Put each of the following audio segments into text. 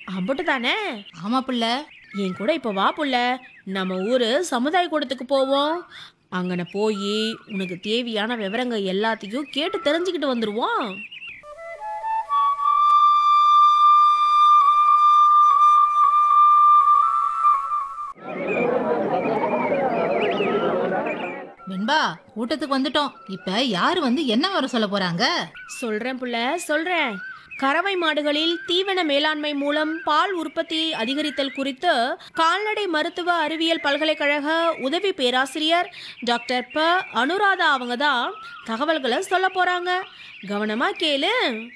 அம்புட்டு தானே ஆமா புள்ள என் கூட இப்போ வா புள்ள நம்ம ஊர் சமுதாய கூடத்துக்கு போவோம் அங்கன போய் உனக்கு தேவையான விவரங்கள் எல்லாத்தையும் கேட்டு தெரிஞ்சுக்கிட்டு வந்துடுவோம் வெண்பா கூட்டத்துக்கு வந்துட்டோம் இப்ப யாரு வந்து என்ன வர சொல்ல போறாங்க சொல்றேன் புள்ள சொல்றேன் கறவை மாடுகளில் தீவன மேலாண்மை மூலம் பால் உற்பத்தி அதிகரித்தல் குறித்து கால்நடை மருத்துவ அறிவியல் பல்கலைக்கழக உதவி பேராசிரியர் டாக்டர் ப அனுராதா அவங்க தான் தகவல்களை சொல்ல போறாங்க கவனமா கேளு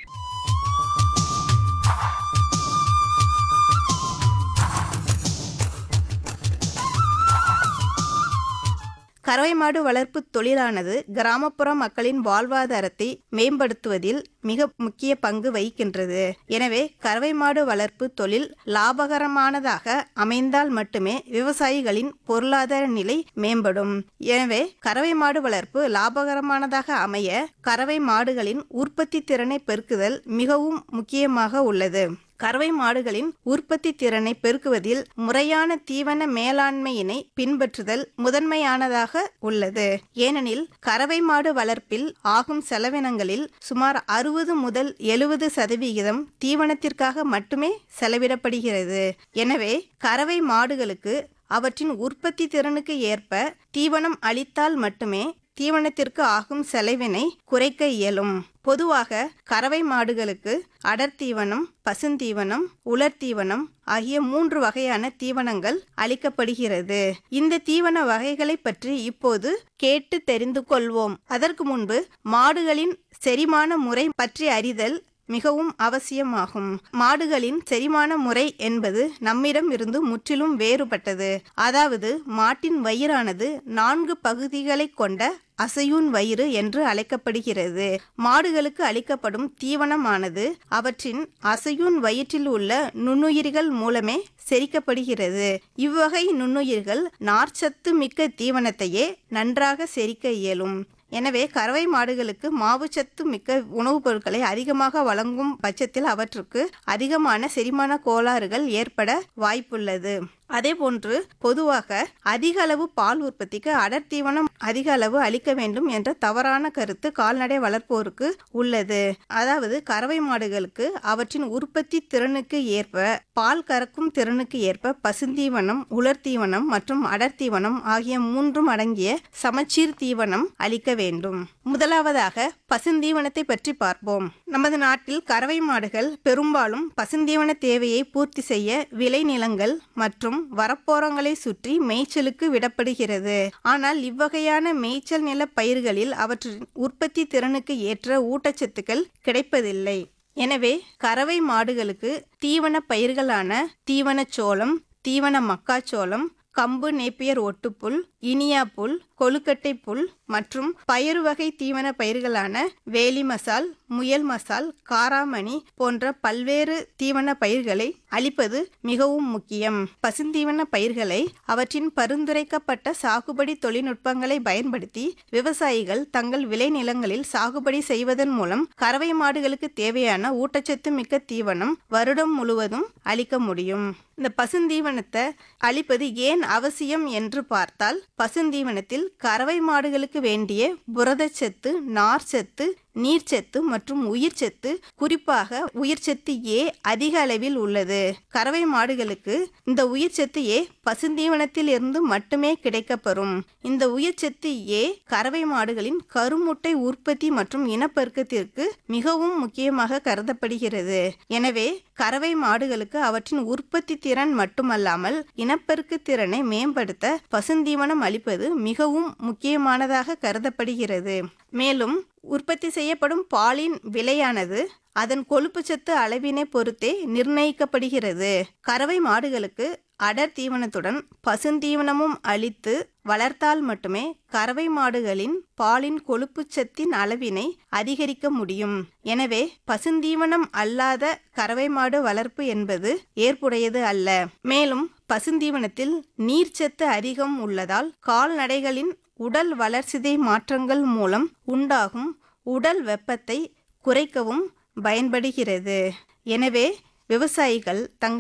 கறவை மாடு வளர்ப்பு தொழிலானது கிராமப்புற மக்களின் வாழ்வாதாரத்தை மேம்படுத்துவதில் மிக முக்கிய பங்கு வகிக்கின்றது எனவே கறவை மாடு வளர்ப்பு தொழில் லாபகரமானதாக அமைந்தால் மட்டுமே விவசாயிகளின் பொருளாதார நிலை மேம்படும் எனவே கறவை மாடு வளர்ப்பு லாபகரமானதாக அமைய கறவை மாடுகளின் உற்பத்தி திறனை பெருக்குதல் மிகவும் முக்கியமாக உள்ளது கறவை மாடுகளின் உற்பத்தி திறனை பெருக்குவதில் முறையான தீவன மேலாண்மையினை பின்பற்றுதல் முதன்மையானதாக உள்ளது ஏனெனில் கறவை மாடு வளர்ப்பில் ஆகும் செலவினங்களில் சுமார் அறுபது முதல் எழுபது சதவிகிதம் தீவனத்திற்காக மட்டுமே செலவிடப்படுகிறது எனவே கறவை மாடுகளுக்கு அவற்றின் உற்பத்தி திறனுக்கு ஏற்ப தீவனம் அளித்தால் மட்டுமே தீவனத்திற்கு ஆகும் செலவினை குறைக்க இயலும் பொதுவாக கறவை மாடுகளுக்கு அடர்த்தீவனம் பசுந்தீவனம் உலர்தீவனம் ஆகிய மூன்று வகையான தீவனங்கள் அளிக்கப்படுகிறது இந்த தீவன வகைகளை பற்றி இப்போது கேட்டு தெரிந்து கொள்வோம் அதற்கு முன்பு மாடுகளின் செரிமான முறை பற்றி அறிதல் மிகவும் அவசியமாகும் மாடுகளின் செரிமான முறை என்பது நம்மிடம் இருந்து முற்றிலும் வேறுபட்டது அதாவது மாட்டின் வயிறானது நான்கு பகுதிகளை கொண்ட அசையூன் வயிறு என்று அழைக்கப்படுகிறது மாடுகளுக்கு அளிக்கப்படும் தீவனமானது அவற்றின் அசையூன் வயிற்றில் உள்ள நுண்ணுயிர்கள் மூலமே செரிக்கப்படுகிறது இவ்வகை நுண்ணுயிர்கள் நார்ச்சத்து மிக்க தீவனத்தையே நன்றாக செரிக்க இயலும் எனவே கறவை மாடுகளுக்கு மாவுச்சத்து மிக்க உணவுப் பொருட்களை அதிகமாக வழங்கும் பட்சத்தில் அவற்றுக்கு அதிகமான செரிமான கோளாறுகள் ஏற்பட வாய்ப்புள்ளது அதேபோன்று பொதுவாக அதிக அளவு பால் உற்பத்திக்கு அடர் தீவனம் அதிக அளவு அளிக்க வேண்டும் என்ற தவறான கருத்து கால்நடை வளர்ப்போருக்கு உள்ளது அதாவது கறவை மாடுகளுக்கு அவற்றின் உற்பத்தி திறனுக்கு ஏற்ப பால் கறக்கும் திறனுக்கு ஏற்ப பசுந்தீவனம் உலர் தீவனம் மற்றும் அடர் தீவனம் ஆகிய மூன்றும் அடங்கிய சமச்சீர் தீவனம் அளிக்க வேண்டும் முதலாவதாக பசுந்தீவனத்தை பற்றி பார்ப்போம் நமது நாட்டில் கறவை மாடுகள் பெரும்பாலும் பசுந்தீவன தேவையை பூர்த்தி செய்ய விளைநிலங்கள் மற்றும் வரப்போரங்களை சுற்றி மேய்ச்சலுக்கு விடப்படுகிறது ஆனால் இவ்வகையான மேய்ச்சல் நில பயிர்களில் அவற்றின் உற்பத்தி திறனுக்கு ஏற்ற ஊட்டச்சத்துக்கள் கிடைப்பதில்லை எனவே கறவை மாடுகளுக்கு தீவன பயிர்களான தீவனச் சோளம் தீவன மக்காச்சோளம் கம்பு நேப்பியர் ஒட்டுப்புல் இனியா புல் கொழுக்கட்டை புல் மற்றும் பயறு வகை தீவன பயிர்களான வேலி மசால் முயல் மசால் காராமணி போன்ற பல்வேறு தீவன பயிர்களை அளிப்பது மிகவும் முக்கியம் பசுந்தீவன பயிர்களை அவற்றின் பரிந்துரைக்கப்பட்ட சாகுபடி தொழில்நுட்பங்களை பயன்படுத்தி விவசாயிகள் தங்கள் விளைநிலங்களில் சாகுபடி செய்வதன் மூலம் கறவை மாடுகளுக்கு தேவையான ஊட்டச்சத்து மிக்க தீவனம் வருடம் முழுவதும் அளிக்க முடியும் இந்த பசுந்தீவனத்தை அளிப்பது ஏன் அவசியம் என்று பார்த்தால் பசுந்தீவனத்தில் கறவை மாடுகளுக்கு வேண்டிய புரதச்சத்து நார்ச்சத்து நீர்ச்சத்து மற்றும் உயிர்ச்சத்து குறிப்பாக உயிர்ச்சத்து ஏ அதிக அளவில் உள்ளது கறவை மாடுகளுக்கு இந்த உயிர்ச்சத்து ஏ பசுந்தீவனத்தில் இருந்து மட்டுமே கிடைக்கப்பெறும் இந்த உயிர்ச்சத்து ஏ கறவை மாடுகளின் கருமுட்டை உற்பத்தி மற்றும் இனப்பெருக்கத்திற்கு மிகவும் முக்கியமாக கருதப்படுகிறது எனவே கறவை மாடுகளுக்கு அவற்றின் உற்பத்தி திறன் மட்டுமல்லாமல் இனப்பெருக்க திறனை மேம்படுத்த பசுந்தீவனம் அளிப்பது மிகவும் முக்கியமானதாக கருதப்படுகிறது மேலும் உற்பத்தி செய்யப்படும் பாலின் விலையானது அதன் கொழுப்புச்சத்து அளவினை பொறுத்தே நிர்ணயிக்கப்படுகிறது கறவை மாடுகளுக்கு அடர் தீவனத்துடன் பசுந்தீவனமும் அளித்து வளர்த்தால் மட்டுமே கறவை மாடுகளின் பாலின் கொழுப்புச்சத்தின் அளவினை அதிகரிக்க முடியும் எனவே பசுந்தீவனம் அல்லாத கறவை மாடு வளர்ப்பு என்பது ஏற்புடையது அல்ல மேலும் பசுந்தீவனத்தில் நீர்ச்சத்து அதிகம் உள்ளதால் கால்நடைகளின் உடல் வளர்சிதை மாற்றங்கள் மூலம் உண்டாகும் உடல் வெப்பத்தை குறைக்கவும் பயன்படுகிறது எனவே விவசாயிகள் தங்கள்